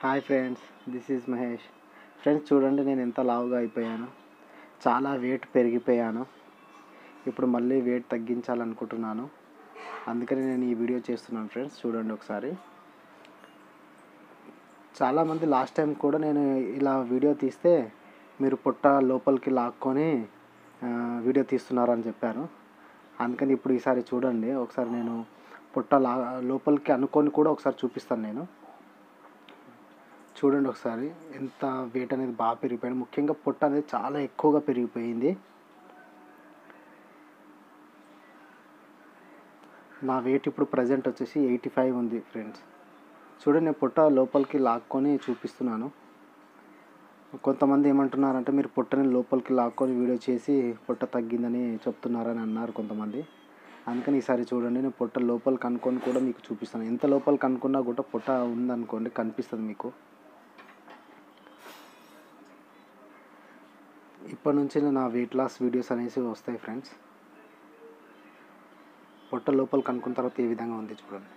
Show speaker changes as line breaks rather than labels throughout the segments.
hi friends this is Mahesh friends చూడండి నేను ఎంత లావుగా అయిపోయాను చాలా వెయిట్ పెరిగిపోయాను ఇప్పుడు మళ్ళీ వెయిట్ తగ్గించాలనుకుంటున్నాను అందుకని నేను ఈ వీడియో చేస్తున్నాను ఫ్రెండ్స్ చూడండి ఒకసారి చాలామంది లాస్ట్ టైం కూడా నేను ఇలా వీడియో తీస్తే మీరు పొట్ట లోపలికి లాక్కొని ఆ, వీడియో తీస్తున్నారని చెప్పారు అందుకని ఇప్పుడు ఈసారి చూడండి ఒకసారి నేను పొట్ట లా లోపలికి అనుకొని కూడా ఒకసారి చూపిస్తాను నేను చూడండి ఒకసారి ఎంత వెయిట్ అనేది బాగా పెరిగిపోయింది ముఖ్యంగా పొట్ట అనేది చాలా ఎక్కువగా పెరిగిపోయింది నా వెయిట్ ఇప్పుడు ప్రజెంట్ వచ్చేసి ఎయిటీ ఫైవ్ ఉంది ఫ్రెండ్స్ చూడండి నేను పొట్ట లోపలికి లాక్కొని చూపిస్తున్నాను కొంతమంది ఏమంటున్నారంటే మీరు పొట్టని లోపలికి లాక్కొని వీడియో చేసి పొట్ట తగ్గిందని చెప్తున్నారని అన్నారు కొంతమంది అందుకని ఈసారి చూడండి నేను పొట్ట లోపలికి అనుకొని కూడా మీకు చూపిస్తాను ఎంత లోపలికి అనుకున్నా కూడా పొట్ట ఉందనుకోండి కనిపిస్తుంది మీకు ఇప్పటి నుంచి నా వెయిట్ లాస్ వీడియోస్ అనేసి వస్తాయి ఫ్రెండ్స్ పొట్ట లోపలికి అనుకున్న తర్వాత ఏ విధంగా ఉంది చూడండి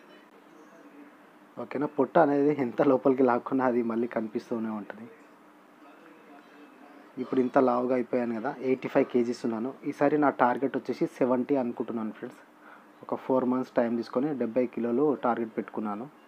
ఓకేనా పొట్ట అనేది ఎంత లోపలికి లాక్కున్నా అది మళ్ళీ కనిపిస్తూనే ఉంటుంది ఇప్పుడు ఇంత లావుగా అయిపోయాను కదా ఎయిటీ ఫైవ్ కేజీస్ ఉన్నాను ఈసారి నా టార్గెట్ వచ్చేసి సెవెంటీ అనుకుంటున్నాను ఫ్రెండ్స్ ఒక ఫోర్ మంత్స్ టైం తీసుకొని డెబ్బై కిలోలు టార్గెట్ పెట్టుకున్నాను